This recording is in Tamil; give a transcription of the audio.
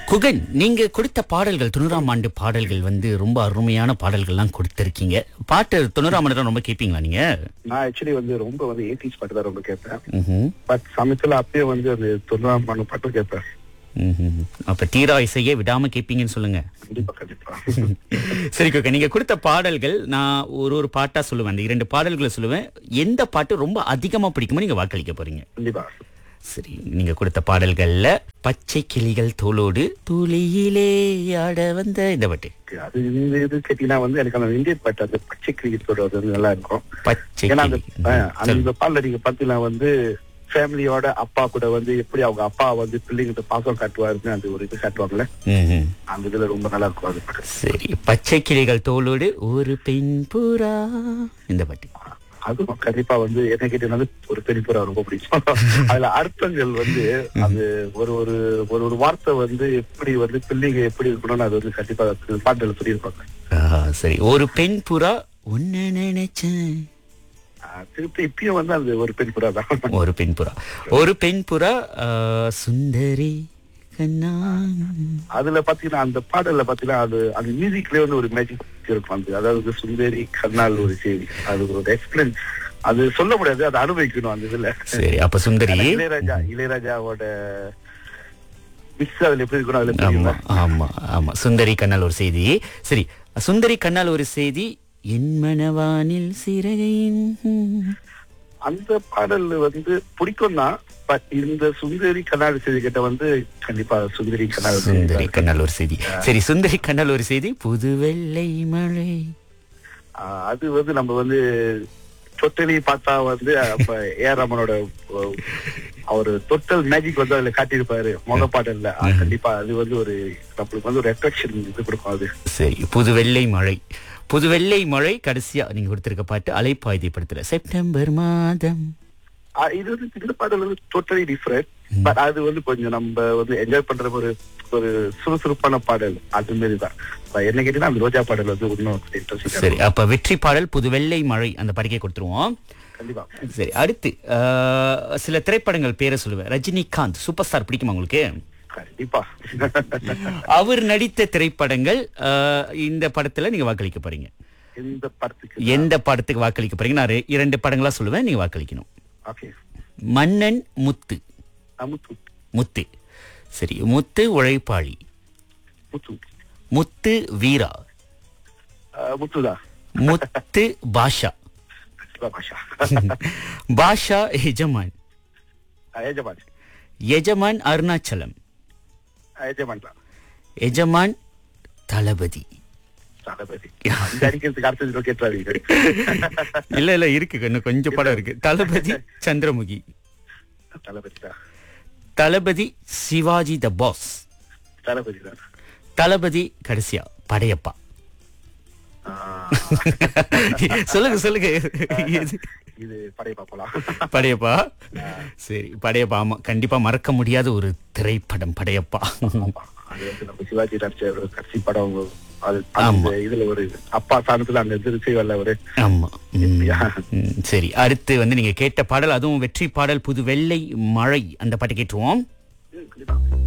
குகன் நீங்க கொடுத்த பாடல்கள் தொண்ணூறாம் ஆண்டு பாடல்கள் வந்து ரொம்ப அருமையான பாடல்கள்லாம் கொடுத்திருக்கீங்க பாட்டு தொண்ணூறாம் ஆண்டு தான் ரொம்ப கேட்பீங்களா நீங்க நான் ஆக்சுவலி வந்து ரொம்ப வந்து எயிட்டிஸ் பாட்டு தான் ரொம்ப கேட்பேன் ம்ஹும். பட் சமயத்துல அப்பயே வந்து அந்த தொண்ணூறாம் ஆண்டு பாட்டும் கேட்பேன் ம்ஹும். அப்ப தீரா இசையே விடாம கேட்பீங்கன்னு சொல்லுங்க கண்டிப்பா கண்டிப்பா சரி குகன் நீங்க கொடுத்த பாடல்கள் நான் ஒரு ஒரு பாட்டா சொல்லுவேன் அந்த இரண்டு பாடல்களை சொல்லுவேன் எந்த பாட்டு ரொம்ப அதிகமா பிடிக்குமோ நீங்க வாக்களிக்க போறீங்க கண்டிப்பா சரி நீங்க கொடுத்த பாடல்கள்ல பச்சை கிளிகள் தோளோடு துளியிலே ஆட வந்த இந்த பாட்டு அது இந்த இது கேட்டீங்கன்னா வந்து எனக்கு அந்த இந்தியன் பாட்டு அந்த பச்சை கிரிக்கெட் சொல்றது வந்து நல்லா இருக்கும் பச்சை ஏன்னா அந்த கிளி. ஆஹ், சொல்லு. அந்த பாடல நீங்க பாத்தீங்கன்னா வந்து ஃபேமிலியோட அப்பா கூட வந்து எப்படி அவங்க அப்பா வந்து பிள்ளைங்கிட்ட பாசம் காட்டுவாருன்னு அந்த ஒரு இது காட்டுவாங்கல்ல ம்ஹும். அந்த இதுல ரொம்ப நல்லா இருக்கும் அது பாட்டு சரி பச்சை கிளிகள் தோளோடு ஒரு பெண் புறா இந்த பாட்டு அதுவும் கண்டிப்பா வந்து என்ன கேட்டீங்கன்னா ஒரு பெரியப்புறா ரொம்ப பிடிக்கும் அதுல அர்த்தங்கள் வந்து அது ஒரு ஒரு ஒரு ஒரு வார்த்தை வந்து எப்படி வந்து பிள்ளைங்க எப்படி இருக்கணும்னு அது வந்து கண்டிப்பா பாட்டுல சொல்லியிருப்பாங்க ஆஹா, சரி ஒரு பெண் புறா உன்ன நினைச்சேன் ஆஹ் திருப்பி இப்பயும் வந்து அது ஒரு பெண் புறா தான் ஒரு பெண் புறா ஒரு பெண் புறா ஆ, சுந்தரி கண்ணா அதுல பாத்தீங்கன்னா அந்த பாடல்ல பாத்தீங்கன்னா அது அந்த மியூசிக்லயே வந்து ஒரு மேஜிக் இருக்கும் அந்த அதாவது சுந்தரி கண்ணால் ஒரு செய்தி அது ஒரு எக்ஸ்பிளைன் அது சொல்ல முடியாது அதை அனுபவிக்கணும் அந்த இதுல சரி அப்ப சுந்தரி இளையராஜா இளையராஜாவோட மிக்ஸ் அதுல எப்படி இருக்கணும் அதுல ஆமா தெரியுமா ஆமா ஆமா சுந்தரி கண்ணால் ஒரு செய்தி சரி சுந்தரி கண்ணால் ஒரு செய்தி என் மனவானில் சிறகையின் அந்த பாடல் வந்து பிடிக்கும் தான் பட் இந்த சுந்தரி கண்ணாடி செய்தி கிட்ட வந்து கண்டிப்பா சுந்தரி கண்ணாடி சுந்தரி கண்ணால் ஒரு செய்தி சரி சுந்தரி கண்ணால் ஒரு செய்தி புது வெள்ளை மழை ஆஹ் அது வந்து நம்ம வந்து தொட்டலி பார்த்தா வந்து அப்ப ஏஆர் ரமனோட அவர் தொட்டல் மேஜிக் வந்து அதுல காட்டியிருப்பாரு முத பாடல்ல ஆஹ் கண்டிப்பா அது வந்து ஒரு நம்மளுக்கு வந்து ஒரு அட்ராக்ஷன் இது கொடுக்கும் அது சரி புது வெள்ளை மழை புது வெள்ளை மழை கடைசியா நீங்க கொடுத்திருக்க பாட்டு அலைப்பாய்தி படத்துல செப்டம்பர் மாதம் ஆஹ் இது வந்து இந்த பாடல் வந்து டோட்டலி டிஃப்ரெண்ட் பட் அது வந்து கொஞ்சம் நம்ம வந்து என்ஜாய் பண்ற ஒரு ஒரு சுறுசுறுப்பான பாடல் அது மாதிரி தான் இப்ப என்ன கேட்டீங்கன்னா அந்த ரோஜா பாடல் வந்து இன்னும் இன்ட்ரெஸ்டிங் சரி அப்ப வெற்றி பாடல் புது வெள்ளை மழை அந்த படிக்கை கொடுத்துருவோம் கண்டிப்பா சரி அடுத்து ஆஹ், சில திரைப்படங்கள் பேரை சொல்லுவேன் ரஜினிகாந்த் சூப்பர் ஸ்டார் பிடிக்குமா உங்களுக்கு கண்டிப்பா அவர் நடித்த திரைப்படங்கள் ஆஹ், இந்த படத்துல நீங்க வாக்களிக்க போறீங்க இந்த படத்துக்கு எந்த படத்துக்கு வாக்களிக்க போறீங்க நான் ரெ- இரண்டு படங்களா சொல்லுவேன் நீங்க வாக்களிக்கணும் ஓகே மன்னன் முத்து முத்து முத்து சரி முத்து உழைப்பாளி முத்து முத்து வீரா ஆஹ் முத்துதா முத்து பாஷா சிவா பாஷா பாஷா எஜமான் எஜமான் எஜமான் அருணாச்சலம் எஜமான் தான் எஜமான் தளபதி தளபதி அந்த அடிக்கிறதுக்கு அடுத்தது கேட்டாரு இல்ல இல்ல இருக்கு இன்னும் கொஞ்சம் படம் இருக்கு தளபதி சந்திரமுகி தளபதி தான் தளபதி சிவாஜி த பாஸ் தளபதி தான் தளபதி கடைசியா படையப்பா ஆஹ் சொல்லுங்க சொல்லுங்க எது? இது படையப்பா போலாம் படையப்பா சரி படையப்பா ஆமா கண்டிப்பா மறக்க முடியாத ஒரு திரைப்படம் படையப்பா அது வந்து நம்ம சிவாஜி நடிச்ச ஒரு கடைசி படம் அது அந்த இதுல ஒரு அப்பா ஸ்தானத்துல அந்த இது செய்வல்ல ஒரு ஆமா ம், ம், சரி அடுத்து வந்து நீங்க கேட்ட பாடல் அதுவும் வெற்றி பாடல் புது வெள்ளை மழை அந்த பாட்டு கேட்டுருவோம் ம், கண்டிப்பா